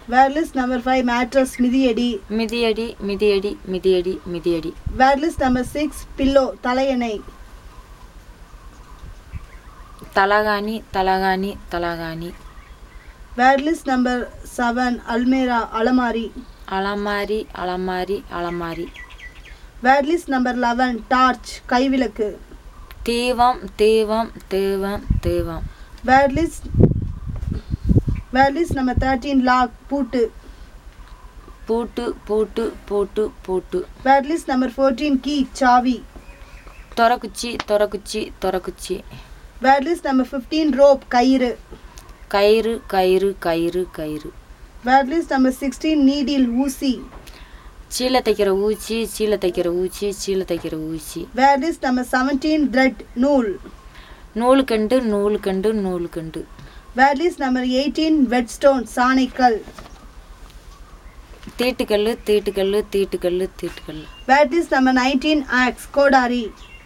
Word list number 5 mattress மிதியடி. மிதியடி மிதியடி மிதியடி மிதியடி Word list number 6 pillow தலையணை. தலகாணி தலகாணி தலகாணி Word list number 7 almirah அலமாரி. அலமாரி அலமாரி அலமாரி Word list number 11 torch கைவிளக்கு. தீவம் தீவம் தீவம் தீவம் Word list Word list number 13 lock பூட்டு. பூட்டு பூட்டு பூட்டு பூட்டு Word list number 14 key சாவி. தொரக்குச்சி தொரக்குச்சி தொரக்குச்சி Word list number 15 rope கயிறு. கயிறு கயிறு கயிறு கயிறு Word list number 16 needle ஊசி. சீலை தைக்கிற ஊசி சீலை தைக்கிற ஊசி சீலை தைக்கிற ஊசி Word list number 17 thread நூல். நூலுக்கண்டு நூலுக்கண்டு நூலுக்கண்டு Word list number 18 whetstone சாணைக்கல். தீட்டுக்கல்லு தீட்டுக்கல்லு தீட்டுக்கல்லு தீட்டுக்கல்லு Word list number 19 axe கோடாரி.